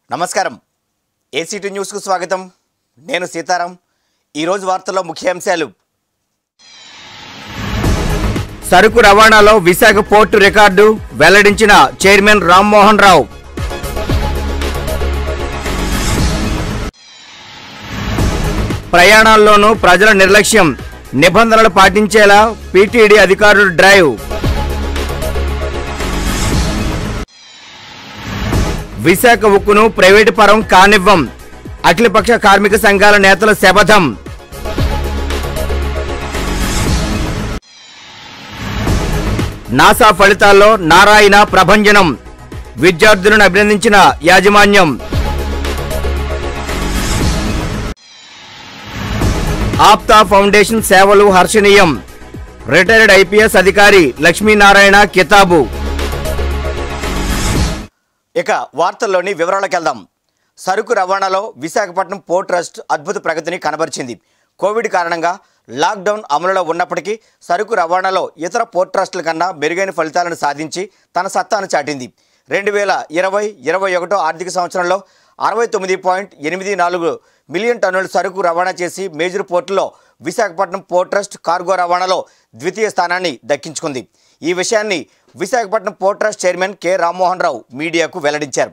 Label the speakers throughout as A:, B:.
A: నమస్కారం ఏసీటీ న్యూస్కు స్వాగతం నేను సీతారాం ఈరోజు వార్తల్లో ముఖ్యాంశాలు సరుకు రవాణాలో విశాఖ పోర్టు రికార్డు వెల్లడించిన చైర్మన్ రామ్మోహన్ రావు ప్రయాణాల్లోనూ ప్రజల నిర్లక్ష్యం నిబంధనలు పాటించేలా పీటీడీ అధికారులు డ్రైవ్ విశాఖ ఉక్కును ప్రైవేటు పరం కానివ్వం అఖిలపక్ష కార్మిక సంఘాల నేతల శపథం నాసా ఫలితాల్లో నారాయణ ప్రభంజనం విద్యార్థులను అభినందించిన యాజమాన్యం ఆప్తా ఫౌండేషన్ సేవలు హర్షణీయం రిటైర్డ్ ఐపీఎస్ అధికారి లక్ష్మీనారాయణ కితాబు ఇక వార్తల్లోని వివరాలకు వెళ్దాం సరుకు రవాణాలో విశాఖపట్నం పోర్ట్ ట్రస్ట్ అద్భుత ప్రగతిని కనబరిచింది కోవిడ్ కారణంగా లాక్డౌన్ అమలులో ఉన్నప్పటికీ సరుకు రవాణాలో ఇతర పోర్ట్ ట్రస్టుల కన్నా మెరుగైన ఫలితాలను సాధించి తన సత్తాను చాటింది రెండు వేల ఇరవై ఇరవై ఒకటో ఆర్థిక సంవత్సరంలో అరవై తొమ్మిది పాయింట్ ఎనిమిది నాలుగు మిలియన్ టన్నుల సరుకు రవాణా చేసి మేజర్ పోర్టులో విశాఖపట్నం పోర్ట్ ట్రస్ట్ కార్గో రవాణాలో ద్వితీయ స్థానాన్ని దక్కించుకుంది ఈ విషయాన్ని Visakhapatnam port trust chairman K Rammohan Rao మీడియాకు వెల్లడించారు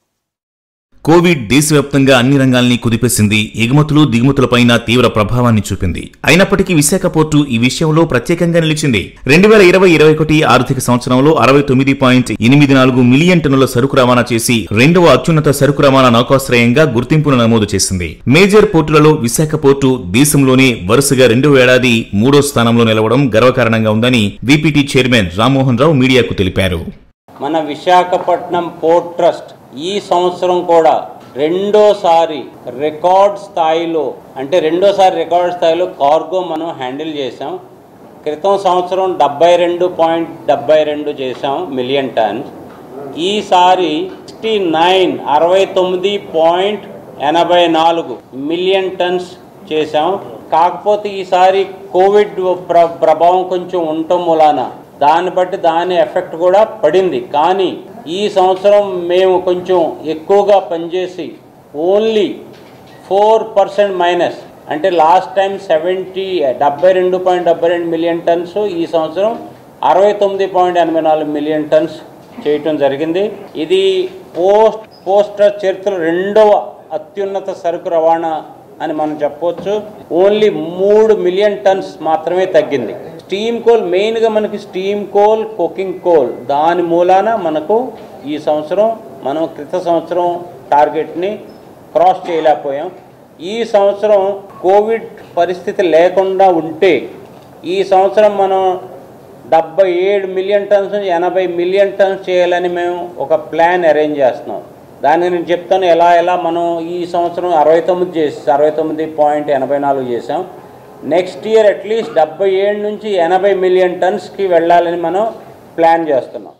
B: కోవిడ్ దేశవ్యాప్తంగా అన్ని రంగాల్ని కుదిపేసింది ఎగుమతులు దిగుమతులపైన తీవ్ర ప్రభావాన్ని చూపింది అయినప్పటికీ విశాఖ పోర్టు ఈ విషయంలో ప్రత్యేకంగా నిలిచింది రెండు వేల ఇరవై ఇరవై ఒకటి ఆర్థిక సంవత్సరంలో అరవై తొమ్మిది పాయింట్ ఎనిమిది నాలుగు మిలియన్ టన్నుల సరుకు రవాణా చేసి రెండవ అత్యున్నత సరుకు రవాణా నౌకాశ్రయంగా గుర్తింపును నమోదు చేసింది మేజర్ పోర్టులలో విశాఖ పోర్టు దేశంలోనే వరుసగా రెండో ఏడాది మూడో స్థానంలో నిలవడం గర్వకారణంగా ఉందని విపిటి చైర్మన్ రామ్మోహన్ రావు మీడియాకు తెలిపారు
C: మన విశాఖపట్నం పోర్ట్ ట్రస్ట్ ఈ సంవత్సరం కూడా రెండోసారి రికార్డ్ స్థాయిలో అంటే రెండోసారి రికార్డ్ స్థాయిలో కార్గో మనం హ్యాండిల్ చేసాం క్రితం సంవత్సరం డెబ్బై రెండు పాయింట్ డెబ్బై రెండు చేసాం మిలియన్ టన్స్ ఈసారి సిక్స్టీ నైన్ అరవై తొమ్మిది పాయింట్ ఎనభై నాలుగు మిలియన్ టన్స్ చేసాం కాకపోతే ఈసారి కోవిడ్ ప్ర ప్రభావం కొంచెం ఉండటం మూలాన దాన్ని బట్టి దాని ఎఫెక్ట్ కూడా పడింది కానీ ఈ సంవత్సరం మేము కొంచెం ఎక్కువగా పనిచేసి ఓన్లీ ఫోర్ పర్సెంట్ మైనస్ అంటే లాస్ట్ టైం సెవెంటీ డెబ్బై రెండు పాయింట్ డెబ్బై రెండు మిలియన్ టన్స్ ఈ సంవత్సరం అరవై తొమ్మిది పాయింట్ ఎనభై నాలుగు మిలియన్ టన్స్ చేయటం జరిగింది ఇది పోస్ట్ పోస్టర్ చరిత్ర రెండవ అత్యున్నత సరుకు రవాణా అని మనం చెప్పవచ్చు ఓన్లీ మూడు మిలియన్ టన్స్ మాత్రమే తగ్గింది స్టీమ్ కోల్ మెయిన్గా మనకి స్టీమ్ కోల్ కుకింగ్ కోల్ దాని మూలాన మనకు ఈ సంవత్సరం మనం క్రిత సంవత్సరం టార్గెట్ని క్రాస్ చేయలేకపోయాం ఈ సంవత్సరం కోవిడ్ పరిస్థితి లేకుండా ఉంటే ఈ సంవత్సరం మనం డెబ్బై ఏడు మిలియన్ టన్స్ నుంచి ఎనభై మిలియన్ టన్స్ చేయాలని మేము ఒక ప్లాన్ అరేంజ్ చేస్తున్నాం దానికి నేను చెప్తాను ఎలా ఎలా మనం ఈ సంవత్సరం అరవై తొమ్మిది చేసి అరవై తొమ్మిది పాయింట్ ఎనభై నాలుగు చేసాం నెక్స్ట్ ఇయర్ అట్లీస్ట్ డెబ్బై ఏడు నుంచి ఎనభై మిలియన్ టన్స్కి వెళ్ళాలని మనం ప్లాన్ చేస్తున్నాం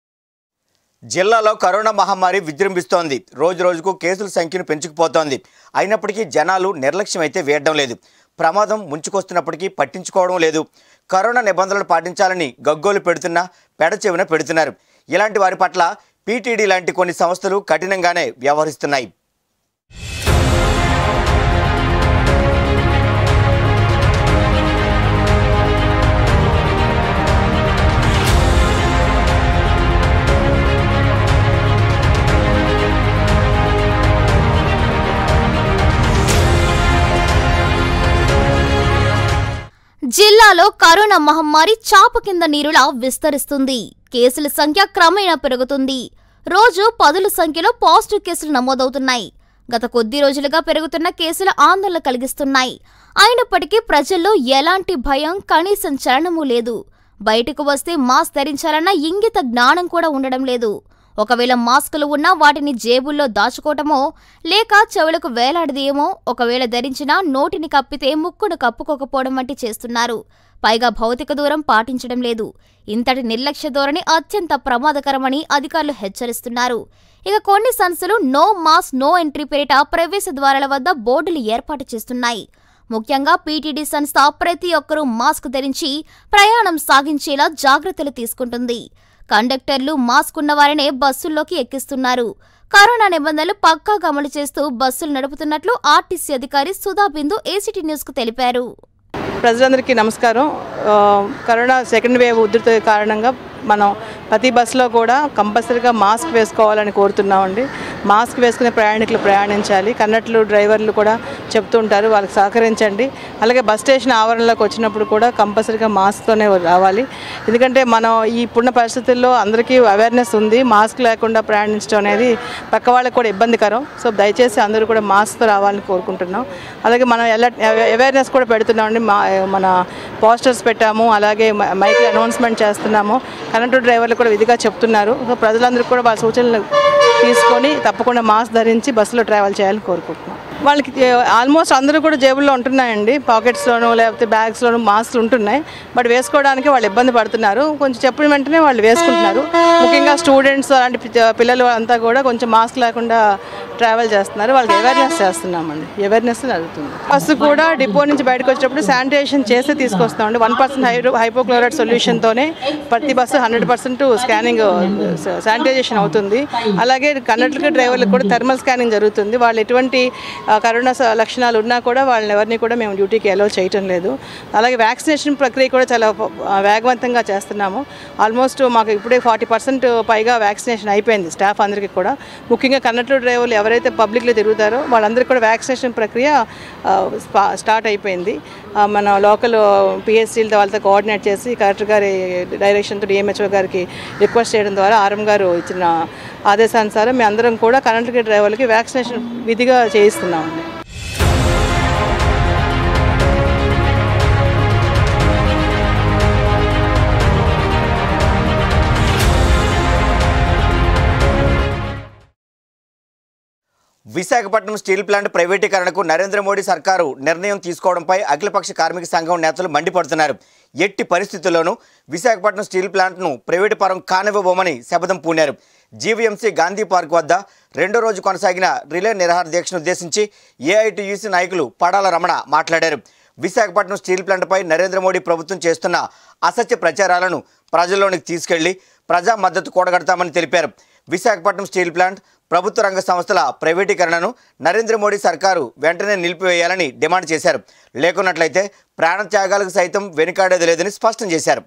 A: జిల్లాలో కరోనా మహమ్మారి విజృంభిస్తోంది రోజు రోజుకు కేసుల సంఖ్యను పెంచుకుపోతోంది అయినప్పటికీ జనాలు నిర్లక్ష్యం అయితే వేయడం లేదు ప్రమాదం ముంచుకొస్తున్నప్పటికీ పట్టించుకోవడం లేదు కరోనా నిబంధనలు పాటించాలని గగ్గోలు పెడుతున్నా పెడచెవిన పెడుతున్నారు ఇలాంటి వారి పట్ల పీటీడీ లాంటి కొన్ని సంస్థలు కఠినంగానే వ్యవహరిస్తున్నాయి
D: జిల్లాలో కరోనా మహమ్మారి చాప కింద నీరులా విస్తరిస్తుంది కేసుల సంఖ్య క్రమేణా పెరుగుతుంది రోజు పదుల సంఖ్యలో పాజిటివ్ కేసులు నమోదవుతున్నాయి గత కొద్ది రోజులుగా పెరుగుతున్న కేసులు ఆందోళన కలిగిస్తున్నాయి అయినప్పటికీ ప్రజల్లో ఎలాంటి భయం కనీసం చలనమూ లేదు బయటకు వస్తే మాస్క్ ధరించాలన్న ఇంగిత జ్ఞానం కూడా ఉండడం లేదు ఒకవేళ మాస్కులు ఉన్నా వాటిని జేబుల్లో దాచుకోవటమో లేక చెవులకు వేలాడదీయమో ఒకవేళ ధరించినా నోటిని కప్పితే ముక్కును కప్పుకోకపోవడం వంటి చేస్తున్నారు పైగా భౌతిక దూరం పాటించడం లేదు ఇంతటి నిర్లక్ష్య ధోరణి అత్యంత ప్రమాదకరమని అధికారులు హెచ్చరిస్తున్నారు ఇక కొన్ని సంస్థలు నో మాస్ నో ఎంట్రీ పేరిట ప్రవేశ ద్వారాల వద్ద బోర్డులు ఏర్పాటు చేస్తున్నాయి ముఖ్యంగా పీటీడీ సంస్థ ప్రతి ఒక్కరూ మాస్క్ ధరించి ప్రయాణం సాగించేలా జాగ్రత్తలు తీసుకుంటుంది కండక్టర్లు మాస్క్ ఉన్నవారినే బస్సుల్లోకి ఎక్కిస్తున్నారు కరోనా నిబంధనలు పక్కాగా అమలు చేస్తూ బస్సులు నడుపుతున్నట్లు ఆర్టీసీ అధికారి సుధా బిందు ఏసీటీ న్యూస్ కు తెలిపారు
E: ప్రజలందరికీ నమస్కారం ఆ, కరోనా సెకండ్ వేవ్ ఉధృతి కారణంగా మనం ప్రతి బస్సులో కూడా కంపల్సరీగా మాస్క్ వేసుకోవాలని కోరుతున్నామండి మాస్క్ వేసుకునే ప్రయాణికులు ప్రయాణించాలి కన్నట్లు డ్రైవర్లు కూడా చెప్తూ ఉంటారు వాళ్ళకి సహకరించండి అలాగే బస్ స్టేషన్ ఆవరణలోకి వచ్చినప్పుడు కూడా కంపల్సరీగా మాస్క్తోనే రావాలి ఎందుకంటే మనం ఈ ఇప్పుడున్న పరిస్థితుల్లో అందరికీ అవేర్నెస్ ఉంది మాస్క్ లేకుండా ప్రయాణించడం అనేది పక్క వాళ్ళకి కూడా ఇబ్బందికరం సో దయచేసి అందరూ కూడా మాస్క్తో రావాలని కోరుకుంటున్నాం అలాగే మనం ఎలా అవేర్నెస్ కూడా పెడుతున్నామండి మా మన పోస్టర్స్ పెట్టాము అలాగే మ- మైక్ అనౌన్స్మెంట్ చేస్తున్నాము కనెక్టర్ డ్రైవర్లు కూడా విధిగా చెప్తున్నారు సో ప్రజలందరూ కూడా వాళ్ళ సూచనలు తీసుకొని తప్పకుండా మాస్క్ ధరించి బస్సులో ట్రావెల్ చేయాలని కోరుకుంటున్నాం వాళ్ళకి ఆల్మోస్ట్ అందరూ కూడా జేబుల్లో ఉంటున్నాయండి పాకెట్స్లోను లేకపోతే బ్యాగ్స్లోను మాస్క్లు ఉంటున్నాయి బట్ వేసుకోవడానికి వాళ్ళు ఇబ్బంది పడుతున్నారు కొంచెం చెప్పిన వెంటనే వాళ్ళు వేసుకుంటున్నారు ముఖ్యంగా స్టూడెంట్స్ అలాంటి పి- పిల్లలు అంతా కూడా కొంచెం మాస్క్ లేకుండా ట్రావెల్ చేస్తున్నారు వాళ్ళకి అవేర్నెస్ చేస్తున్నామండి అవేర్నెస్ జరుగుతుంది బస్సు కూడా డిపో నుంచి బయటకు వచ్చేటప్పుడు శానిటైజేషన్ చేసి తీసుకొస్తామండి వన్ పర్సెంట్ హై హైపోక్లోరైడ్ సొల్యూషన్తోనే ప్రతి bus hundred percent scanning sanitization అవుతుంది అలాగే కండక్టర్కి డ్రైవర్లకు కూడా థర్మల్ స్కానింగ్ జరుగుతుంది వాళ్ళు ఎటువంటి ఆ, కరోనా స- లక్షణాలు ఉన్నా కూడా వాళ్ళని ఎవరిని కూడా మేము డ్యూటీకి అలో చేయటం లేదు అలాగే వ్యాక్సినేషన్ ప్రక్రియ కూడా చాలా ఆ, వేగవంతంగా చేస్తున్నాము ఆల్మోస్ట్ మాకు ఇప్పుడే ఫార్టీ పర్సెంట్ పైగా వ్యాక్సినేషన్ అయిపోయింది స్టాఫ్ అందరికీ కూడా ముఖ్యంగా కండక్టర్ డ్రైవర్లు ఎవరైతే పబ్లిక్లో తిరుగుతారో వాళ్ళందరికీ కూడా వ్యాక్సినేషన్ ప్రక్రియ ఆ, స్పా- స్టార్ట్ అయిపోయింది ఆ, మన లోకల్ పిఎస్సీలతో వాళ్ళతో కోఆర్డినేట్ చేసి కలెక్టర్ గారి డైరెక్షన్తో డిఎంహెచ్ఓ గారికి రిక్వెస్ట్ చేయడం ద్వారా ఆర్ఎం గారు ఇచ్చిన ఆదేశానుసారం మేము అందరం కూడా కండక్టర్ డ్రైవర్లకి వ్యాక్సినేషన్ విధిగా చేయిస్తున్నామండి
A: విశాఖపట్నం స్టీల్ ప్లాంట్ ప్రైవేటీకరణకు నరేంద్ర మోడీ సర్కారు నిర్ణయం తీసుకోవడంపై అఖిలపక్ష కార్మిక సంఘం నేతలు మండిపడుతున్నారు ఎట్టి పరిస్థితుల్లోనూ విశాఖపట్నం స్టీల్ ప్లాంట్ను ప్రైవేటు పరం కానివ్వబోమని శపథం పూనారు జీవీఎంసీ గాంధీ పార్క్ వద్ద రెండో రోజు కొనసాగిన రిలే నిరాహార దీక్షను ఉద్దేశించి ఏఐటీయూసీ నాయకులు పడాల రమణ మాట్లాడారు విశాఖపట్నం స్టీల్ ప్లాంట్పై నరేంద్ర మోడీ ప్రభుత్వం చేస్తున్న అసత్య ప్రచారాలను ప్రజల్లోనికి తీసుకెళ్లి ప్రజా మద్దతు కూడగడతామని తెలిపారు విశాఖపట్నం స్టీల్ ప్లాంట్ ప్రభుత్వ రంగ సంస్థల ప్రైవేటీకరణను నరేంద్ర మోడీ సర్కారు వెంటనే నిలిపివేయాలని డిమాండ్ చేశారు లేకున్నట్లయితే ప్రాణత్యాగాలకు సైతం వెనుకాడేది లేదని స్పష్టం చేశారు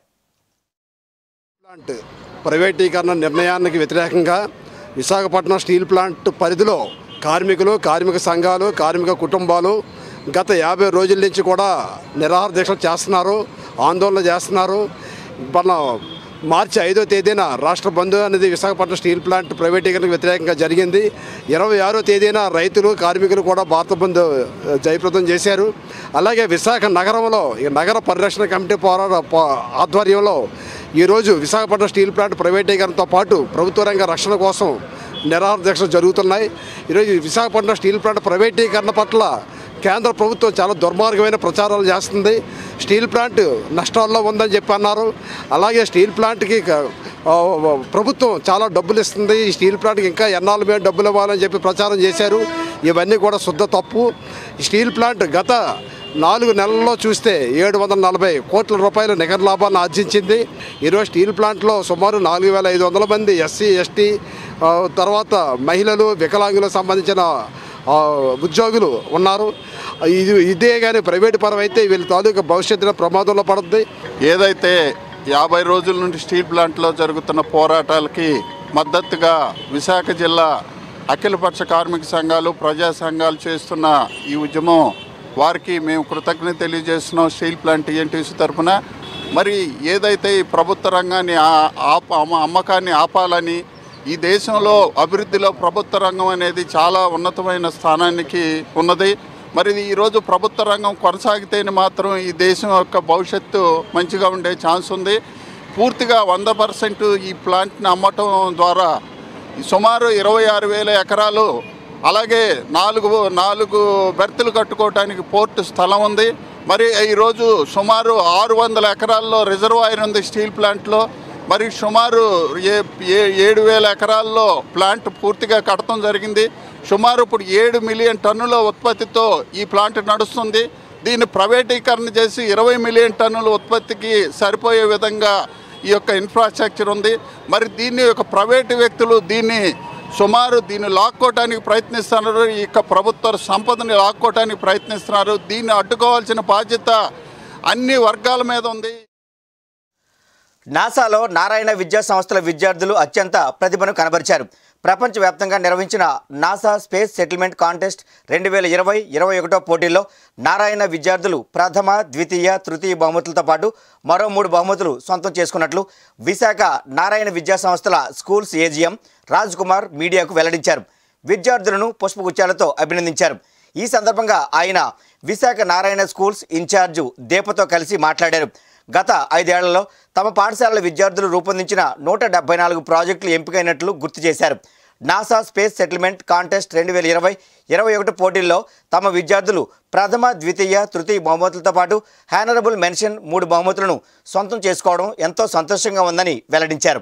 F: ప్లాంట్ ప్రైవేటీకరణ నిర్ణయానికి వ్యతిరేకంగా విశాఖపట్నం స్టీల్ ప్లాంట్ పరిధిలో కార్మికులు కార్మిక సంఘాలు కార్మిక కుటుంబాలు గత యాభై రోజుల నుంచి కూడా నిరాహార దీక్షలు చేస్తున్నారు ఆందోళన చేస్తున్నారు మన మార్చి ఐదో తేదీన రాష్ట్ర బంధు అనేది విశాఖపట్నం స్టీల్ ప్లాంట్ ప్రైవేటీకరణకు వ్యతిరేకంగా జరిగింది ఇరవై ఆరో తేదీన రైతులు కార్మికులు కూడా భారత బంధు ఆ, జయప్రదం చేశారు అలాగే విశాఖ నగరంలో ఈ నగర పరిరక్షణ కమిటీ పోరాట పో- ఆధ్వర్యంలో ఈరోజు విశాఖపట్నం స్టీల్ ప్లాంట్ ప్రైవేటీకరణతో పాటు ప్రభుత్వ రంగ రక్షణ కోసం నిరాహార దీక్షలు జరుగుతున్నాయి ఈరోజు విశాఖపట్నం స్టీల్ ప్లాంట్ ప్రైవేటీకరణ పట్ల కేంద్ర ప్రభుత్వం చాలా దుర్మార్గమైన ప్రచారాలు చేస్తుంది స్టీల్ ప్లాంట్ నష్టాల్లో ఉందని చెప్పి అన్నారు అలాగే స్టీల్ ప్లాంట్కి క- ఆ, ప్రభుత్వం చాలా డబ్బులు ఇస్తుంది ఈ స్టీల్ ప్లాంట్కి ఇంకా ఎన్నాళ్ళు మేము డబ్బులు ఇవ్వాలని చెప్పి ప్రచారం చేశారు ఇవన్నీ కూడా శుద్ధ తప్పు ఈ స్టీల్ ప్లాంట్ గత నాలుగు నెలల్లో చూస్తే ఏడు వందల నలభై కోట్ల రూపాయల నికర లాభాన్ని ఆర్జించింది ఈరోజు స్టీల్ ప్లాంట్లో సుమారు నాలుగు వేల ఐదు వందల మంది ఎస్సీ ఎస్టీ ఆ, తర్వాత మహిళలు వికలాంగులకు సంబంధించిన ఆ, ఉద్యోగులు ఉన్నారు ఇది ఇదే కానీ ప్రైవేట్ పరం అయితే వీళ్ళ తాలూకా భవిష్యత్తులో ప్రమాదంలో పడుతుంది
G: ఏదైతే యాభై రోజుల నుండి స్టీల్ ప్లాంట్లో జరుగుతున్న పోరాటాలకి మద్దతుగా విశాఖ జిల్లా అఖిలపక్ష కార్మిక సంఘాలు ప్రజా సంఘాలు చేస్తున్న ఈ ఉద్యమం వారికి మేము కృతజ్ఞత తెలియజేస్తున్నాం స్టీల్ ప్లాంట్ టీఎన్టీసీ తరఫున మరి ఏదైతే ఈ ప్రభుత్వ రంగాన్ని ఆ- ఆప అమ్మ- అమ్మకాన్ని ఆపాలని ఈ దేశంలో అభివృద్ధిలో ప్రభుత్వ రంగం అనేది చాలా ఉన్నతమైన స్థానానికి ఉన్నది మరి ఇది ఈరోజు ప్రభుత్వ రంగం కొనసాగితేనే మాత్రం ఈ దేశం యొక్క భవిష్యత్తు మంచిగా ఉండే ఛాన్స్ ఉంది పూర్తిగా వంద పర్సెంట్ ఈ ప్లాంట్ని అమ్మటం ద్వారా సుమారు ఇరవై ఆరు వేల ఎకరాలు అలాగే నాలుగు నాలుగు బెర్తులు కట్టుకోవటానికి పోర్టు స్థలం ఉంది మరి ఈరోజు సుమారు ఆరు వందల ఎకరాల్లో రిజర్వాయర్ ఉంది స్టీల్ ప్లాంట్లో మరి సుమారు ఏ ఏ- ఏడు వేల ఎకరాల్లో ప్లాంట్ పూర్తిగా కట్టడం జరిగింది సుమారు ఇప్పుడు ఏడు మిలియన్ టన్నుల ఉత్పత్తితో ఈ ప్లాంట్ నడుస్తుంది దీన్ని ప్రైవేటీకరణ చేసి ఇరవై మిలియన్ టన్నుల ఉత్పత్తికి సరిపోయే విధంగా ఈ యొక్క ఇన్ఫ్రాస్ట్రక్చర్ ఉంది మరి దీన్ని ఒక ప్రైవేటు వ్యక్తులు దీన్ని సుమారు దీన్ని లాక్కోవటానికి ప్రయత్నిస్తున్నారు ఈ యొక్క ప్రభుత్వ సంపదని లాక్కోవటానికి ప్రయత్నిస్తున్నారు దీన్ని అడ్డుకోవాల్సిన బాధ్యత అన్ని వర్గాల మీద ఉంది
A: నాసాలో నారాయణ విద్యా సంస్థల విద్యార్థులు అత్యంత ప్రతిభను కనబరిచారు ప్రపంచవ్యాప్తంగా నిర్వహించిన నాసా స్పేస్ సెటిల్మెంట్ కాంటెస్ట్ రెండు వేల ఇరవై ఇరవై ఒకటో పోటీల్లో నారాయణ విద్యార్థులు ప్రథమ ద్వితీయ తృతీయ బహుమతులతో పాటు మరో మూడు బహుమతులు సొంతం చేసుకున్నట్లు విశాఖ నారాయణ విద్యా సంస్థల స్కూల్స్ ఏజిఎం రాజ్ కుమార్ మీడియాకు వెల్లడించారు విద్యార్థులను పుష్పగుచ్చాలతో అభినందించారు ఈ సందర్భంగా ఆయన విశాఖ నారాయణ స్కూల్స్ ఇన్ఛార్జు దీపతో కలిసి మాట్లాడారు గత ఐదేళ్లలో తమ పాఠశాలల విద్యార్థులు రూపొందించిన నూట డెబ్బై నాలుగు ప్రాజెక్టులు ఎంపికైనట్లు గుర్తు చేశారు నాసా స్పేస్ సెటిల్మెంట్ కాంటెస్ట్ రెండు వేల ఇరవై ఇరవై ఒకటి పోటీల్లో తమ విద్యార్థులు ప్రథమ ద్వితీయ తృతీయ బహుమతులతో పాటు హానరబుల్ మెన్షన్ మూడు బహుమతులను సొంతం చేసుకోవడం ఎంతో సంతోషంగా ఉందని వెల్లడించారు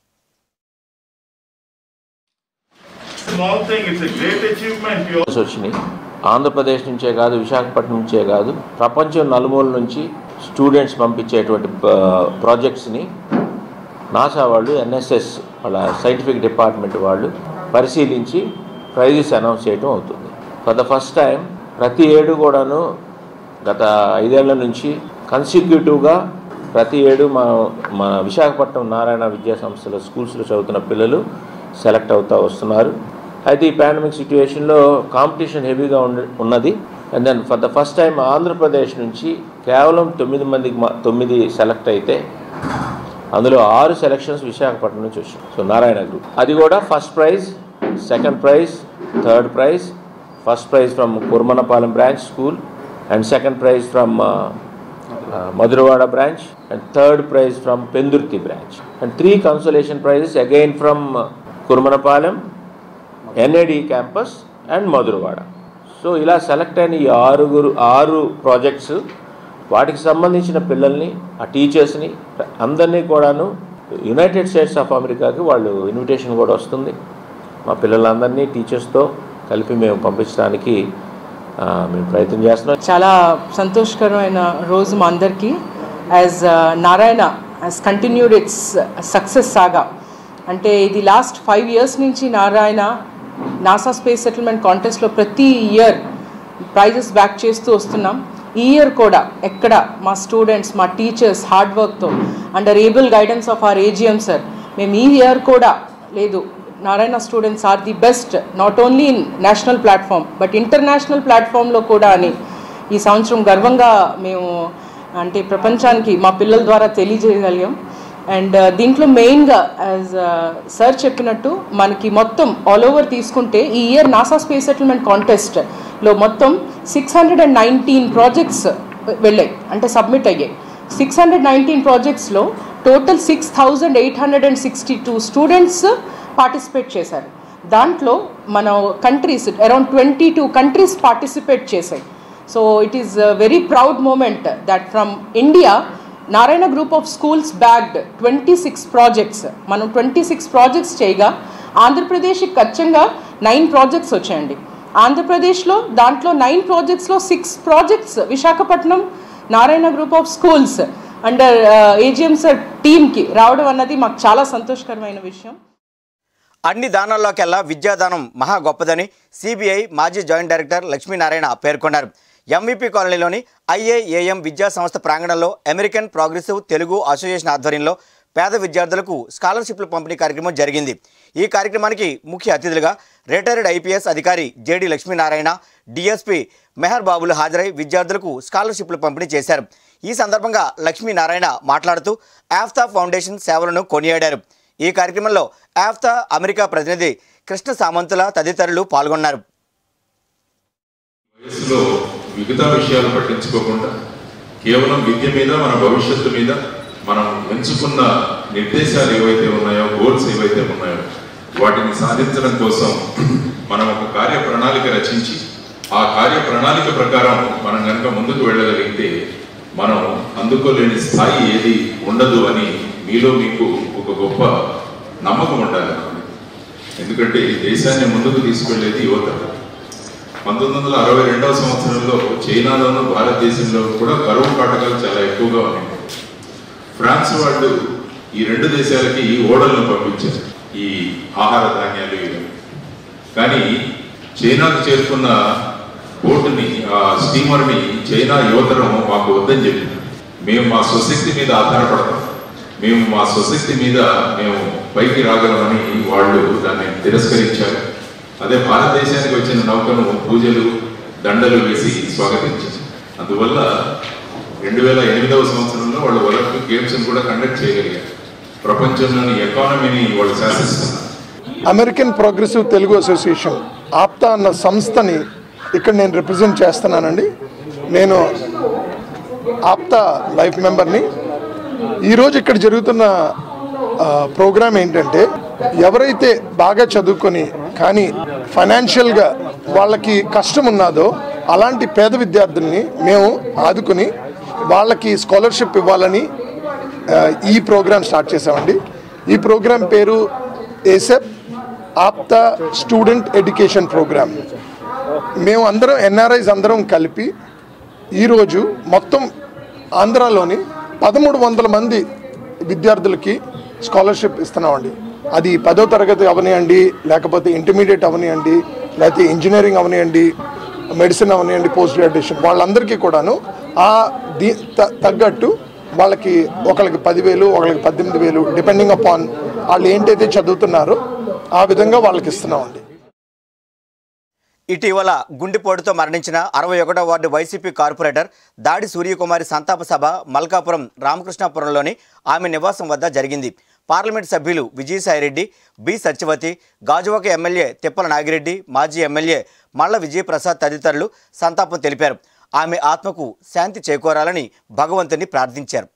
H: small thing, it's a great achievement. You
I: news వచ్చినాయి ఆంధ్రప్రదేశ్ నుంచే కాదు విశాఖపట్నం నుంచే కాదు ప్రపంచం నలుమూల నుంచి స్టూడెంట్స్ పంపించేటువంటి ప్రాజెక్ట్స్ని నాసా వాళ్ళు ఎన్ఎస్ఎస్ వాళ్ళ సైంటిఫిక్ డిపార్ట్మెంట్ వాళ్ళు పరిశీలించి ప్రైజెస్ అనౌన్స్ చేయడం అవుతుంది ఫర్ ద ఫస్ట్ టైం ప్రతి ఏడు కూడాను గత ఐదేళ్ల నుంచి కన్సిక్యూటివ్గా ప్రతి ఏడు మా మన విశాఖపట్నం నారాయణ విద్యా సంస్థల స్కూల్స్లో చదువుతున్న పిల్లలు సెలెక్ట్ అవుతూ వస్తున్నారు అయితే ఈ పాండమిక్ సిచ్యువేషన్లో కాంపిటీషన్ హెవీగా ఉండ ఉన్నది and then for the first time Andhra Pradesh నుంచి కేవలం తొమ్మిది మందికి మా తొమ్మిది సెలెక్ట్ అయితే అందులో ఆరు సెలక్షన్స్ విశాఖపట్నం నుంచి వచ్చాయి సో నారాయణ గ్రూప్ అది కూడా first prize second prize third prize first prize from Kurmanapalem branch school and second prize from Madhurawada branch and third prize from Pendurthi branch and three consolation prizes again from Kurmanapalem NAD campus and Madhurawada so ఇలా select అయిన ఈ ఆరుగురు ఆరు projects వాటికి సంబంధించిన పిల్లల్ని ఆ టీచర్స్ని అందరినీ కూడాను యునైటెడ్ స్టేట్స్ ఆఫ్ అమెరికాకి వాళ్ళు ఇన్విటేషన్ కూడా వస్తుంది మా పిల్లలందరినీ టీచర్స్తో కలిపి మేము పంపించడానికి ఆ, మేము ప్రయత్నం చేస్తున్నాం
E: చాలా సంతోషకరమైన రోజు మా అందరికీ as Narayana as continued its success saga అంటే ఇది లాస్ట్ ఫైవ్ ఇయర్స్ నుంచి నారాయణ నాసా స్పేస్ సెటిల్మెంట్ కాంటెస్ట్లో ప్రతి ఇయర్ ప్రైజెస్ బ్యాక్ చేస్తూ వస్తున్నాం ఈ ఇయర్ కూడా ఎక్కడ మా స్టూడెంట్స్ మా టీచర్స్ హార్డ్ వర్క్తో under able guidance of our AGM sir మేము ఈ ఇయర్ కూడా లేదు Narayana students are the best not only in national platform but international ప్లాట్ఫామ్లో కూడా అని ఈ సంవత్సరం గర్వంగా మేము అంటే ప్రపంచానికి మా పిల్లల ద్వారా తెలియజేయగలిగాం అండ్ దీంట్లో మెయిన్గా యాజ్ సార్ చెప్పినట్టు మనకి మొత్తం ఆల్ ఓవర్ తీసుకుంటే ఈ ఇయర్ నాసా స్పేస్ సెటిల్మెంట్ కాంటెస్ట్లో మొత్తం six hundred and nineteen projects వెళ్ళాయి అంటే సబ్మిట్ అయ్యాయి సిక్స్ హండ్రెడ్ నైన్టీన్ ప్రాజెక్ట్స్లో total six thousand eight hundred and sixty two students participate చేశారు దాంట్లో మన countries around twenty two countries participate చేశాయి so it is very proud moment that from India Narayana group of schools bagged twenty six projects మనం twenty six projects చేయగా ఆంధ్రప్రదేశ్కి ఖచ్చితంగా nine projects వచ్చాయండి ఆంధ్రప్రదేశ్లో దాంట్లో నైన్ ప్రాజెక్ట్స్లో six projects Visakhapatnam Narayana group of schools under AGM sir టీమ్కి రావడం అన్నది మాకు చాలా సంతోషకరమైన విషయం
A: అన్ని దానాల్లోకెల్లా విద్యాదానం మహా గొప్పదని సిబిఐ మాజీ జాయింట్ డైరెక్టర్ లక్ష్మీనారాయణ పేర్కొన్నారు ఎంవిపి కాలనీలోని ఐఏఏఎం విద్యా సంస్థ ప్రాంగణంలో అమెరికన్ ప్రోగ్రెసివ్ తెలుగు అసోసియేషన్ ఆధ్వర్యంలో పేద విద్యార్థులకు స్కాలర్షిప్ల పంపిణీ కార్యక్రమం జరిగింది ఈ కార్యక్రమానికి ముఖ్య అతిథులుగా రిటైర్డ్ ఐపీఎస్ అధికారి జేడి లక్ష్మీనారాయణ డిఎస్పి మెహర్ బాబులు హాజరై విద్యార్థులకు స్కాలర్షిప్లు పంపిణీ చేశారు ఈ సందర్భంగా లక్ష్మీనారాయణ మాట్లాడుతూ ఆఫ్తా ఫౌండేషన్ సేవలను కొనియాడారు ఈ కార్యక్రమంలో ఆఫ్తా అమెరికా ప్రతినిధి కృష్ణ సామంతుల తదితరులు పాల్గొన్నారు
H: వయసులో మిగతా విషయాలు పట్టించుకోకుండా కేవలం విద్య మీద మన భవిష్యత్తు మీద మనం ఎంచుకున్న నిర్దేశాలు ఏవైతే ఉన్నాయో గోల్స్ ఏవైతే ఉన్నాయో వాటిని సాధించడం కోసం మనం ఒక కార్య ప్రణాళిక రచించి ఆ కార్య ప్రణాళిక ప్రకారం మనం కనుక ముందుకు వెళ్ళగలిగితే మనం అందుకోలేని స్థాయి ఏది ఉండదు అని మీలో మీకు ఒక గొప్ప నమ్మకం ఉండాలి ఎందుకంటే ఈ దేశాన్ని ముందుకు తీసుకెళ్లేది యువత పంతొమ్మిది వందల అరవై రెండవ సంవత్సరంలో చైనాలోను భారతదేశంలో కూడా కరువు కాటకాలు చాలా ఎక్కువగా ఉన్నాయి ఫ్రాన్స్ వాళ్ళు ఈ రెండు దేశాలకి ఈ ఓడలను పంపించారు ఈ ఆహార ధాన్యాలు ఇవి కానీ చైనాకు చేరుకున్న బోటుని ఆ స్టీమర్ని చైనా యువతరం మాకు వద్దని చెప్పింది మేము మా స్వశక్తి మీద ఆధారపడతాం మేము మా స్వశక్తి మీద మేము పైకి రాగలమని వాళ్ళు దాన్ని తిరస్కరించారు అదే భారతదేశానికి వచ్చిన నౌకను పూజలు దండలు వేసి స్వాగతించారు అందువల్ల రెండు వేల ఎనిమిదవ సంవత్సరంలో వాళ్ళు ఒలింపిక్ గేమ్స్ కూడా కండక్ట్ చేయగలిగారు ప్రపంచంలోని ఎకానమీని వాళ్ళు శాసిస్తున్నారు
J: American progressive Telugu association APTA అన్న సంస్థని ఇక్కడ నేను రిప్రజెంట్ చేస్తున్నానండి నేను ఆప్తా లైఫ్ మెంబర్ని ఈరోజు ఇక్కడ జరుగుతున్న ప్రోగ్రామ్ ఏంటంటే ఎవరైతే బాగా చదువుకొని కానీ ఫైనాన్షియల్గా వాళ్ళకి కష్టం ఉన్నదో అలాంటి పేద విద్యార్థుల్ని మేము ఆదుకొని వాళ్ళకి స్కాలర్షిప్ ఇవ్వాలని ఆ, ఈ ప్రోగ్రామ్ స్టార్ట్ చేసామండి ఈ ప్రోగ్రామ్ పేరు ఏసెప్ ఆప్తా స్టూడెంట్ ఎడ్యుకేషన్ ప్రోగ్రామ్ మేము అందరం ఎన్ఆర్ఐస్ అందరం కలిపి ఈరోజు మొత్తం ఆంధ్రాలోని పదమూడు వందల మంది విద్యార్థులకి స్కాలర్షిప్ ఇస్తున్నామండి అది పదో తరగతి అవనియండి లేకపోతే ఇంటర్మీడియట్ అవనియండి లేకపోతే ఇంజనీరింగ్ అవనియండి మెడిసిన్ అవనియండి పోస్ట్ గ్రాడ్యుయేషన్ వాళ్ళందరికీ కూడాను ఆ దీ త- తగ్గట్టు వాళ్ళకి ఒకరికి పదివేలు ఒకరికి పద్దెనిమిది వేలు డిపెండింగ్ అపాన్ వాళ్ళు ఏంటైతే చదువుతున్నారో ఆ విధంగా వాళ్ళకి ఇస్తున్నామండి
A: ఇటీవల గుండెపోటుతో మరణించిన అరవై ఒకటో వార్డు వైసీపీ కార్పొరేటర్ దాడి సూర్యకుమారి సంతాప సభ మల్కాపురం రామకృష్ణాపురంలోని ఆమె నివాసం వద్ద జరిగింది పార్లమెంట్ సభ్యులు విజయసాయిరెడ్డి బి సత్యవతి గాజువాక ఎమ్మెల్యే తిప్పల నాగిరెడ్డి మాజీ ఎమ్మెల్యే మల్ల విజయప్రసాద్ తదితరులు సంతాపం తెలిపారు ఆమె ఆత్మకు శాంతి చేకూరాలని భగవంతుని ప్రార్థించారు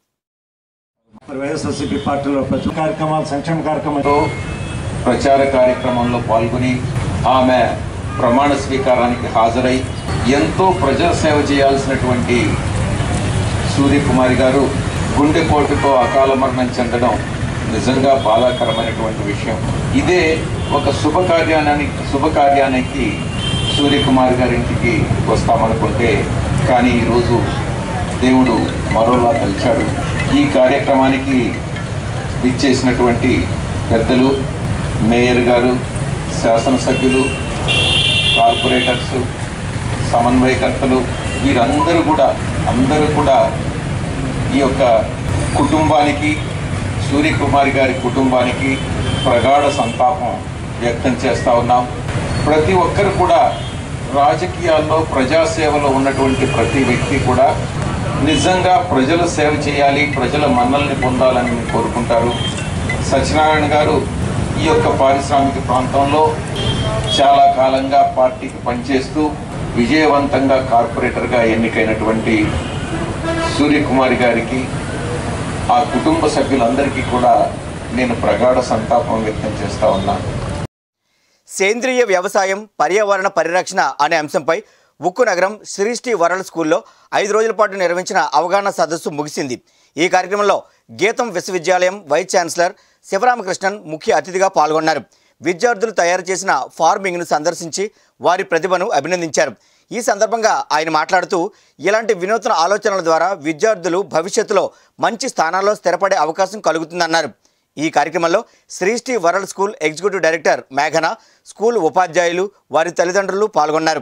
K: మరి వైఎస్ఆర్సీపీ పార్టీలో ప్రతి కార్యక్రమాలు సంక్షేమ కార్యక్రమాలు
L: ప్రచార కార్యక్రమంలో పాల్గొని ఆమె ప్రమాణ స్వీకారానికి హాజరై ఎంతో ప్రజా సేవ చేయాల్సినటువంటి సూర్యకుమారి గారు గుండెపోటుతో అకాల మరణం చెందడం నిజంగా బాధాకరమైనటువంటి విషయం ఇదే ఒక శుభకార్యానికి శుభకార్యానికి సూర్యకుమారి గారింటికి వస్తామనుకుంటే కానీ ఈరోజు దేవుడు మరోలా కలిచాడు ఈ కార్యక్రమానికి ఇచ్చేసినటువంటి పెద్దలు మేయర్ గారు శాసనసభ్యులు కార్పొరేటర్స్ సమన్వయకర్తలు వీరందరూ కూడా అందరూ కూడా ఈ యొక్క కుటుంబానికి సూర్యకుమారి గారి కుటుంబానికి ప్రగాఢ సంతాపం వ్యక్తం చేస్తూ ఉన్నాం ప్రతి ఒక్కరు కూడా రాజకీయాల్లో ప్రజాసేవలో ఉన్నటువంటి ప్రతి వ్యక్తి కూడా నిజంగా ప్రజల సేవ చేయాలి ప్రజల మన్నల్ని పొందాలని కోరుకుంటారు సత్యనారాయణ గారు ఈ యొక్క పారిశ్రామిక ప్రాంతంలో చాలా కాలంగా పార్టీకి పనిచేస్తూ విజయవంతంగా కార్పొరేటర్గా ఎన్నికైనటువంటి సూర్యకుమారి గారికి ఆ కుటుంబ సభ్యులందరికీ కూడా నేను ప్రగాఢ సంతాపం వ్యక్తం చేస్తా ఉన్నాను
A: సేంద్రియ వ్యవసాయం పర్యావరణ పరిరక్షణ అనే అంశంపై ఉక్కు నగరం శ్రీష్టి వరల్డ్ స్కూల్లో ఐదు రోజుల పాటు నిర్వహించిన అవగాహన సదస్సు ముగిసింది ఈ కార్యక్రమంలో గీతం విశ్వవిద్యాలయం వైస్ ఛాన్సలర్ శివరామకృష్ణన్ ముఖ్య అతిథిగా పాల్గొన్నారు విద్యార్థులు తయారు చేసిన ఫార్మింగ్ను సందర్శించి వారి ప్రతిభను అభినందించారు ఈ సందర్భంగా ఆయన మాట్లాడుతూ ఇలాంటి వినూత్న ఆలోచనల ద్వారా విద్యార్థులు భవిష్యత్తులో మంచి స్థానాల్లో స్థిరపడే అవకాశం కలుగుతుందన్నారు ఈ కార్యక్రమంలో Srishti world school executive director మేఘన స్కూల్ ఉపాధ్యాయులు వారి తల్లిదండ్రులు పాల్గొన్నారు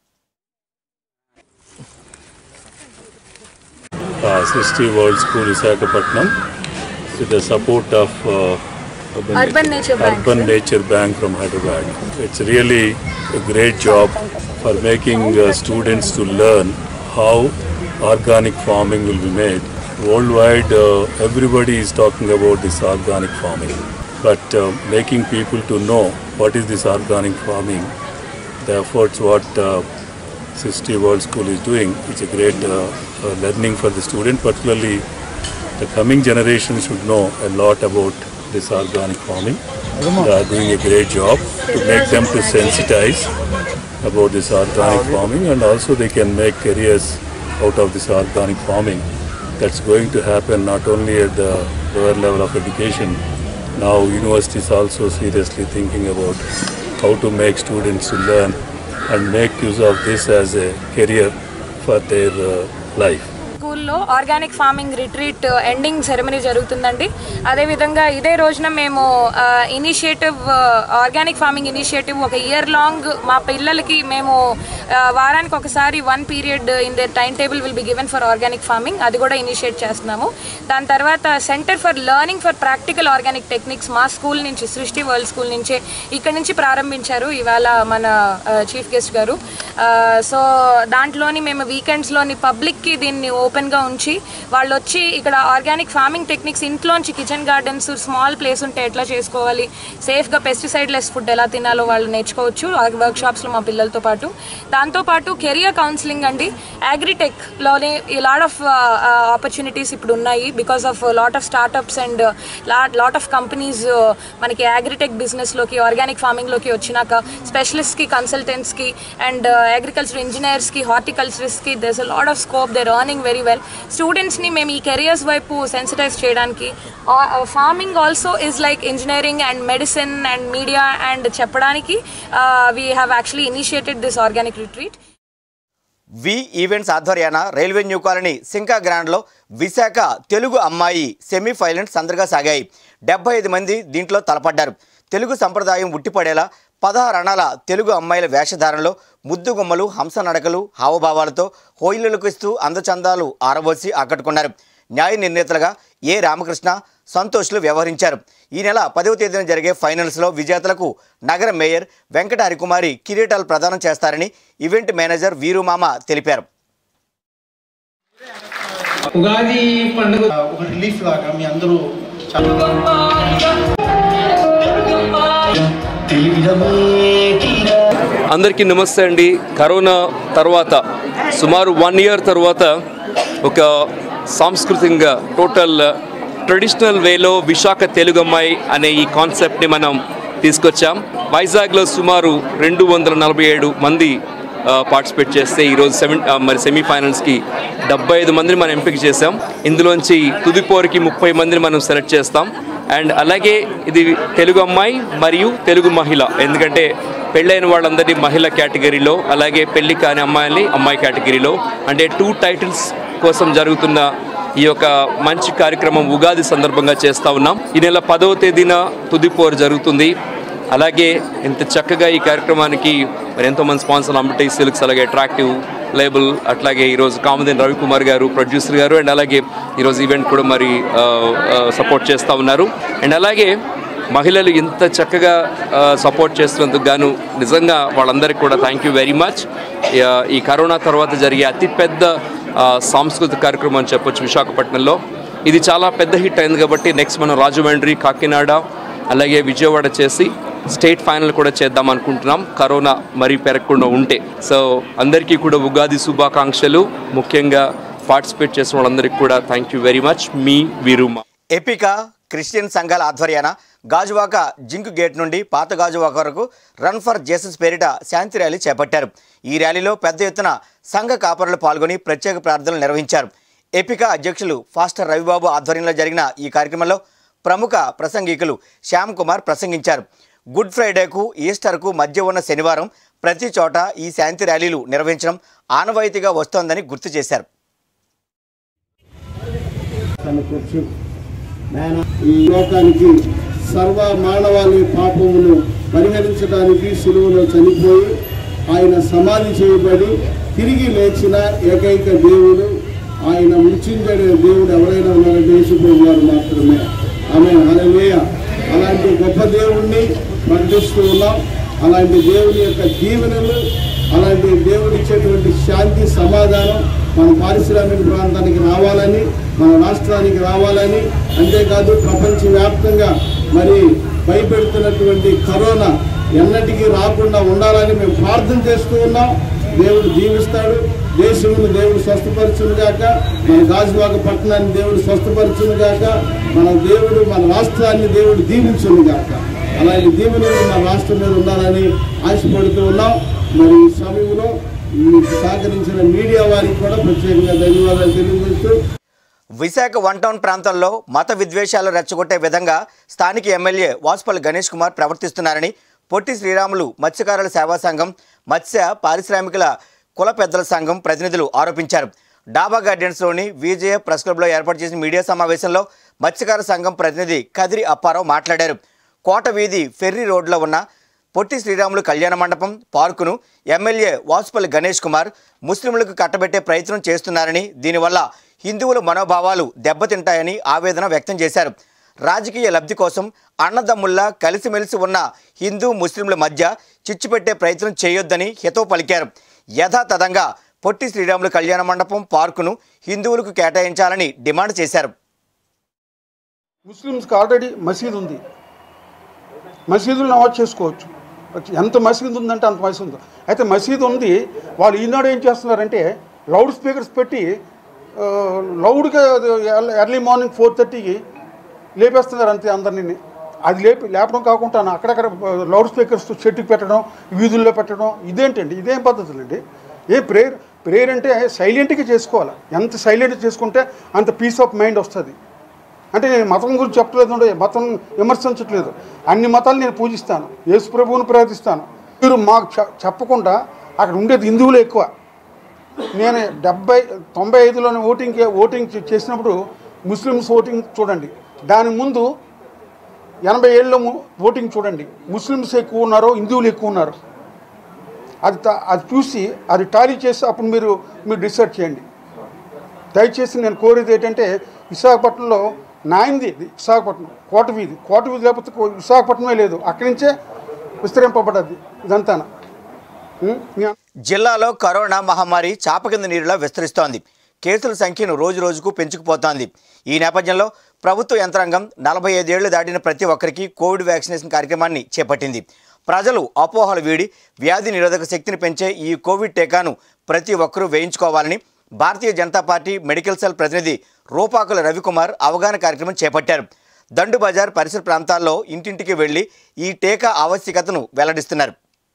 M: uh, Srishti World School Visakhapatnam with the support of uh,
N: Urban Nature Bank,
M: Urban
N: sir.
M: Nature Bank from Hyderabad. It's really a great job for making uh, students to learn how organic farming will be made. Worldwide, uh, everybody is talking about this organic farming, but uh, making people to know what is this organic farming, the efforts what uh, Sisti World School is doing, it's a great uh, uh, learning for the student, particularly the coming generation should know a lot about this organic farming. They are doing a great job to make them to sensitize about this organic farming and also they can make careers out of this organic farming. That's going to happen not only at the lower level of education. Now universities also seriously thinking about how to make students to learn and make use of this as a career for their uh, life.
N: School స్కూల్లో organic farming retreat ending ceremony జరుగుతుందండి అదేవిధంగా ఇదే రోజున మేము initiative organic farming initiative ఒక year long మా పిల్లలకి మేము ఆ, వారానికి ఒకసారి one period in the time table will be given for organic farming అది కూడా ఇనిషియేట్ చేస్తున్నాము దాని తర్వాత centre for learning for practical organic techniques మా స్కూల్ నుంచి సృష్టి వరల్డ్ స్కూల్ నుంచే ఇక్కడ నుంచి ప్రారంభించారు ఇవాళ మన చీఫ్ గెస్ట్ గారు సో దాంట్లోని మేము వీకెండ్స్లోని పబ్లిక్కి దీన్ని ఓపెన్గా ఉంచి వాళ్ళు వచ్చి ఇక్కడ ఆర్గానిక్ ఫార్మింగ్ టెక్నిక్స్ ఇంట్లోంచి కిచెన్ గార్డెన్స్ స్మాల్ ప్లేస్ ఉంటే ఎట్లా చేసుకోవాలి సేఫ్గా పెస్టిసైడ్ లెస్ ఫుడ్ ఎలా తినాలో వాళ్ళు నేర్చుకోవచ్చు వర్క్ షాప్స్లో మా పిల్లలతో పాటు దాంతోపాటు కెరియర్ కౌన్సిలింగ్ అండి అగ్రిటెక్లోనే ఈ లాట్ ఆఫ్ ఆపర్చునిటీస్ ఇప్పుడు ఉన్నాయి because of lot of startups and lot of companies మనకి అగ్రిటెక్ బిజినెస్లోకి ఆర్గానిక్ ఫార్మింగ్లోకి వచ్చినాక స్పెషలిస్ట్కి కన్సల్టెంట్స్కి అండ్ అగ్రికల్చర్ ఇంజనీర్స్కి హార్టికల్చరిస్ట్కి there's a lot of scope they're earning very well స్టూడెంట్స్ని మేము ఈ కెరియర్స్ వైపు సెన్సిటైజ్ చేయడానికి farming also is like engineering and medicine and media and చెప్పడానికి we have actually initiated this organic retreat
A: V events ఆధ్వర్యాన railway new colony సింకా గ్రాండ్లో విశాఖ తెలుగు అమ్మాయి సెమీఫైనల్స్ సందడిగా సాగాయి డెబ్బై ఐదు మంది దీంట్లో తలపడ్డారు తెలుగు సంప్రదాయం ఉట్టిపడేలా పదహారు అణాల తెలుగు అమ్మాయిల వేషధారణలో ముద్దుగుమ్మలు హంస నడకలు హావభావాలతో హోయిలలకు ఇస్తూ అందచందాలు ఆరబోసి ఆకట్టుకున్నారు న్యాయ నిర్ణేతలుగా ఏ రామకృష్ణ సంతోష్లు వ్యవహరించారు ఈ నెల పదవ తేదీన జరిగే ఫైనల్స్లో విజేతలకు నగర మేయర్ వెంకట హరికుమారి కిరీటాలు ప్రదానం చేస్తారని ఈవెంట్ మేనేజర్ వీరుమామ తెలిపారు
O: ఉగాది పండుగ ఒక రిలీఫ్ లాగా మీ అందరూ
P: అందరికీ నమస్తే అండి కరోనా తర్వాత సుమారు వన్ ఇయర్ తర్వాత ఒక సాంస్కృతికంగా టోటల్ ట్రెడిషనల్ వేలో విశాఖ తెలుగు అమ్మాయి అనే ఈ కాన్సెప్ట్ని మనం తీసుకొచ్చాం వైజాగ్లో సుమారు రెండు వందల నలభై ఏడు మంది పార్టిసిపేట్ చేస్తే ఈరోజు సెవెన్ మరి సెమీఫైనల్స్కి డెబ్బై ఐదు మందిని మనం ఎంపిక చేసాం ఇందులోంచి తుదిపోరికి ముప్పై మందిని మనం సెలెక్ట్ చేస్తాం అండ్ అలాగే ఇది తెలుగు అమ్మాయి మరియు తెలుగు మహిళ ఎందుకంటే పెళ్ళైన వాళ్ళందరినీ మహిళ కేటగిరీలో అలాగే పెళ్లి కాని అమ్మాయిని అమ్మాయి కేటగిరీలో అంటే టూ టైటిల్స్ కోసం జరుగుతున్న ఈ యొక్క మంచి కార్యక్రమం ఉగాది సందర్భంగా చేస్తూ ఉన్నాం ఈ నెల పదవ తేదీన తుదిపోరు జరుగుతుంది అలాగే ఇంత చక్కగా ఈ కార్యక్రమానికి మరి ఎంతోమంది స్పాన్సర్ అంబటి సిల్క్స్ అలాగే అట్రాక్టివ్ లేబుల్ అట్లాగే ఈరోజు కామదేని రవికుమార్ గారు ప్రొడ్యూసర్ గారు అండ్ అలాగే ఈరోజు ఈవెంట్ కూడా మరి సపోర్ట్ చేస్తూ ఉన్నారు అండ్ అలాగే మహిళలు ఇంత చక్కగా సపోర్ట్ చేస్తున్నందుకు గాను నిజంగా వాళ్ళందరికీ కూడా థ్యాంక్ యూ వెరీ మచ్ ఈ కరోనా తర్వాత జరిగే అతిపెద్ద ఆ, సాంస్కృతిక కార్యక్రమం అని చెప్పొచ్చు విశాఖపట్నంలో ఇది చాలా పెద్ద హిట్ అయింది కాబట్టి నెక్స్ట్ మనం రాజమండ్రి కాకినాడ అలాగే విజయవాడ చేసి స్టేట్ ఫైనల్ కూడా చేద్దాం అనుకుంటున్నాం కరోనా మరీ పెరగకుండా ఉంటే సో అందరికీ కూడా ఉగాది శుభాకాంక్షలు ముఖ్యంగా పార్టిసిపేట్ చేసిన వాళ్ళందరికీ కూడా థ్యాంక్ యూ వెరీ మచ్ మీ వీరుమా
A: ఎపిక క్రిస్టియన్ సంఘాల ఆధ్వర్యాన గాజువాక జింక్ గేట్ నుండి పాత గాజువాక వరకు రన్ ఫర్ జేసస్ పేరిట శాంతి ర్యాలీ చేపట్టారు ఈ ర్యాలీలో పెద్ద ఎత్తున సంఘ కాపరులు పాల్గొని ప్రత్యేక ప్రార్థనలు నిర్వహించారు ఎపిక అధ్యక్షులు ఫాస్టర్ రవిబాబు ఆధ్వర్యంలో జరిగిన ఈ కార్యక్రమంలో ప్రముఖ ప్రసంగికులు శ్యామ్ కుమార్ ప్రసంగించారు గుడ్ ఫ్రైడేకు ఈస్టర్కు మధ్య ఉన్న శనివారం ప్రతి చోట ఈ శాంతి ర్యాలీలు నిర్వహించడం ఆనవాయితీగా వస్తోందని గుర్తు చేశారు
Q: సమకూర్చు నాయన ఈ లోకానికి సర్వ మానవాళి పాపములు పరిహరించడానికి సులువులో చనిపోయి ఆయన సమాధి చేయబడి తిరిగి లేచిన ఏకైక దేవుడు ఆయన మృత్యుంజడే దేవుడు ఎవరైనా ఉన్నారంటే యేసుప్రభు వారు మాత్రమే ఆమె హల్లెలూయ అలాంటి గొప్ప దేవుణ్ణి ప్రకటిస్తూ ఉన్నాం అలాంటి దేవుని యొక్క దీవెనలు అలాంటి దేవుడు ఇచ్చేటువంటి శాంతి సమాధానం మన పారిశ్రామిక ప్రాంతానికి రావాలని మన రాష్ట్రానికి రావాలని అంతేకాదు ప్రపంచవ్యాప్తంగా మరి భయపెడుతున్నటువంటి కరోనా ఎన్నటికీ రాకుండా ఉండాలని మేము ప్రార్థన చేస్తూ ఉన్నాం దేవుడు దీవిస్తాడు దేశమును దేవుడు స్వస్థపరచును గాక మన గాజువాక పట్టణాన్ని దేవుడు స్వస్థపరచును గాక మన దేవుడు మన రాష్ట్రాన్ని దేవుడు దీవించును గాక అలాంటి దీవెనలు మన రాష్ట్రం మీద ఉండాలని ఆశపడుతూ ఉన్నాం మరి ఈ సమయంలో మీకు సహకరించిన మీడియా వారికి కూడా ప్రత్యేకంగా ధన్యవాదాలు తెలియజేస్తూ
A: విశాఖ వన్ టౌన్ ప్రాంతంలో మత విద్వేషాలు రెచ్చగొట్టే విధంగా స్థానిక ఎమ్మెల్యే వాసుపల్లి గణేష్ కుమార్ ప్రవర్తిస్తున్నారని పొట్టి శ్రీరాములు మత్స్యకారుల సేవా సంఘం మత్స్య పారిశ్రామికుల కుల పెద్దల సంఘం ప్రతినిధులు ఆరోపించారు డాబా గార్డెన్స్లోని విజయ ప్రెస్ క్లబ్లో ఏర్పాటు చేసిన మీడియా సమావేశంలో మత్స్యకార సంఘం ప్రతినిధి కదిరి అప్పారావు మాట్లాడారు కోట వీధి ఫెర్రీ రోడ్లో ఉన్న పొట్టి శ్రీరాములు కళ్యాణ మండపం పార్కును ఎమ్మెల్యే వాసుపల్లి గణేష్ కుమార్ ముస్లింలకు కట్టబెట్టే ప్రయత్నం చేస్తున్నారని దీనివల్ల హిందువుల మనోభావాలు దెబ్బతింటాయని ఆవేదన వ్యక్తం చేశారు రాజకీయ లబ్ధి కోసం అన్నదమ్ముల్లా కలిసిమెలిసి ఉన్న హిందూ ముస్లింల మధ్య చిచ్చు పెట్టే ప్రయత్నం చేయొద్దని హితవు పలికారు యథాతథంగా పొట్టి శ్రీరాములు కళ్యాణ మండపం పార్కును హిందువులకు కేటాయించాలని డిమాండ్ చేశారు
R: ముస్లిమ్స్కి ఆల్రెడీ మసీద్ ఉంది మసీదులు నమాజ్ చేసుకోవచ్చు ఎంత మసీద్ ఉందంటే అంత మసీద్ ఉంది అయితే మసీద్ ఉంది వాళ్ళు ఈనాడు ఏం చేస్తున్నారంటే లౌడ్ స్పీకర్స్ పెట్టి ఆ, లౌడ్గా ఎర్లీ మార్నింగ్ ఫోర్ థర్టీకి లేపేస్తున్నారు అంతే అందరినీ అది లేపి లేపడం కాకుండా అక్కడక్కడ లౌడ్ స్పీకర్స్ చెట్టుకి పెట్టడం వీధుల్లో పెట్టడం ఇదేంటండి ఇదేం పద్ధతులండి ఏ ప్రేయర్ ప్రేయర్ అంటే సైలెంట్గా చేసుకోవాలి ఎంత సైలెంట్ చేసుకుంటే అంత పీస్ ఆఫ్ మైండ్ వస్తుంది అంటే నేను మతం గురించి చెప్పలేదు ఉండే మతం విమర్శించట్లేదు అన్ని మతాలు నేను పూజిస్తాను యేసు ప్రభువుని ప్రార్థిస్తాను మీరు మాకు చె- చెప్పకుండా అక్కడ ఉండేది హిందువులు ఎక్కువ నేను డెబ్బై తొంభై ఐదులోనే ఓటింగ్ ఓటింగ్ చే- చేసినప్పుడు ముస్లిమ్స్ ఓటింగ్ చూడండి దాని ముందు ఎనభై ఏళ్ళలో ము- ఓటింగ్ చూడండి ముస్లిమ్స్ ఎక్కువ ఉన్నారో హిందువులు ఎక్కువ ఉన్నారు అది త- అది చూసి అది టాలీ చేసి అప్పుడు మీరు మీరు డిసైడ్ చేయండి దయచేసి నేను కోరేది ఏంటంటే విశాఖపట్నంలో నాయింది ఇది విశాఖపట్నం కోట వీధి కోట వీధి లేకపోతే కో- విశాఖపట్నమే లేదు అక్కడి నుంచే విస్తరింపబడ్డది ఇదంతా
A: జిల్లాలో కరోనా మహమ్మారి చాప కింద నీరులా విస్తరిస్తోంది కేసుల సంఖ్యను రోజు రోజుకు పెంచుకుపోతోంది ఈ నేపథ్యంలో ప్రభుత్వ యంత్రాంగం నలభై ఐదేళ్లు దాటిన ప్రతి ఒక్కరికి కోవిడ్ వ్యాక్సినేషన్ కార్యక్రమాన్ని చేపట్టింది ప్రజలు అపోహలు వీడి వ్యాధి నిరోధక శక్తిని పెంచే ఈ కోవిడ్ టీకాను ప్రతి ఒక్కరూ వేయించుకోవాలని Bharatiya Janata party medical cell ప్రతినిధి రూపాకుల రవికుమార్ అవగాహన కార్యక్రమం చేపట్టారు దండు బజార్ పరిసర ప్రాంతాల్లో ఇంటింటికి వెళ్లి ఈ టీకా ఆవశ్యకతను వెల్లడిస్తున్నారు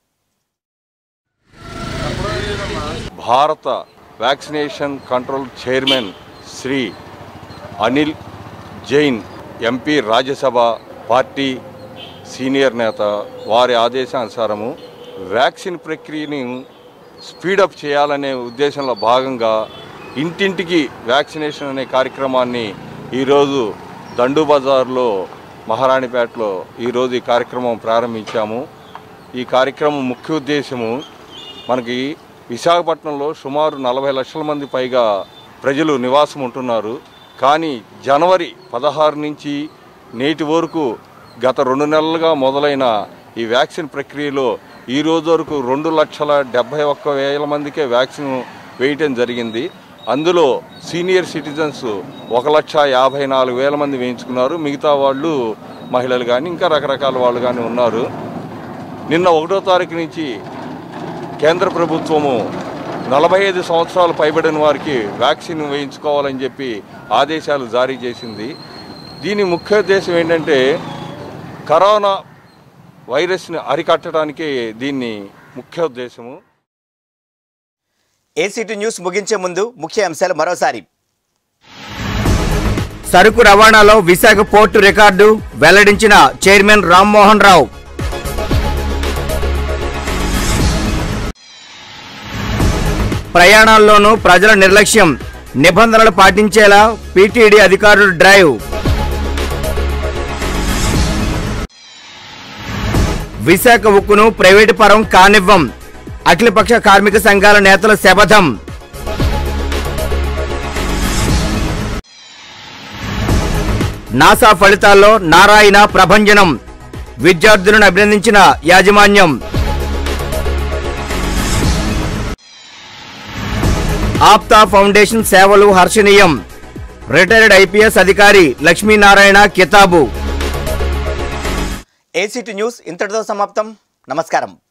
S: భారత vaccination control chairman Shri Anil Jain MP Rajya Sabha party senior నేత వారి ఆదేశానుసారము వ్యాక్సిన్ ప్రక్రియని స్పీడప్ చేయాలనే ఉద్దేశంలో భాగంగా ఇంటింటికి వ్యాక్సినేషన్ అనే కార్యక్రమాన్ని ఈరోజు దండు బజార్లో మహారాణిపేటలో ఈరోజు ఈ కార్యక్రమం ప్రారంభించాము ఈ కార్యక్రమం ముఖ్య ఉద్దేశము మనకి విశాఖపట్నంలో సుమారు నలభై లక్షల మంది పైగా ప్రజలు నివాసం ఉంటున్నారు కానీ జనవరి పదహారు నుంచి నేటి వరకు గత రెండు నెలలుగా మొదలైన ఈ వ్యాక్సిన్ ప్రక్రియలో ఈ రోజు వరకు రెండు లక్షల డెబ్బై ఒక్క వేల మందికే వ్యాక్సిన్ వేయటం జరిగింది అందులో సీనియర్ సిటిజన్స్ ఒక లక్ష యాభై నాలుగు వేల మంది వేయించుకున్నారు మిగతా వాళ్ళు మహిళలు కానీ ఇంకా రకరకాల వాళ్ళు కానీ ఉన్నారు నిన్న ఒకటో తారీఖు నుంచి కేంద్ర ప్రభుత్వము నలభై ఐదు సంవత్సరాలు పైబడిన వారికి వ్యాక్సిన్ వేయించుకోవాలని చెప్పి ఆదేశాలు జారీ చేసింది దీని ముఖ్య ఉద్దేశం ఏంటంటే కరోనా వైరస్ని అరికట్టడానికి దీన్ని ముఖ్య ఉద్దేశము
A: ఏసీటీ న్యూస్ ముగించే ముందు ముఖ్య అంశాలు మరోసారి సరుకు రవాణాలో విశాఖ పోర్టు రికార్డు వెల్లడించిన చైర్మన్ రామ్మోహన్ రావు ప్రయాణాల్లోనూ ప్రజల నిర్లక్ష్యం నిబంధనలు పాటించేలా పీటీడీ అధికారులు డ్రైవ్ విశాఖ ఉక్కును ప్రైవేటు పరం కానివ్వం అఖిలపక్ష కార్మిక సంఘాల నేతల శపథం నాసా ఫలితాల్లో నారాయణ ప్రభంజనం విద్యార్థులను అభినందించిన యాజమాన్యం ఆప్తా ఫౌండేషన్ సేవలు హర్షణీయం రిటైర్డ్ ఐపీఎస్ అధికారి లక్ష్మీనారాయణ కితాబు ఏసీటీ న్యూస్ ఇంతటితో సమాప్తం నమస్కారం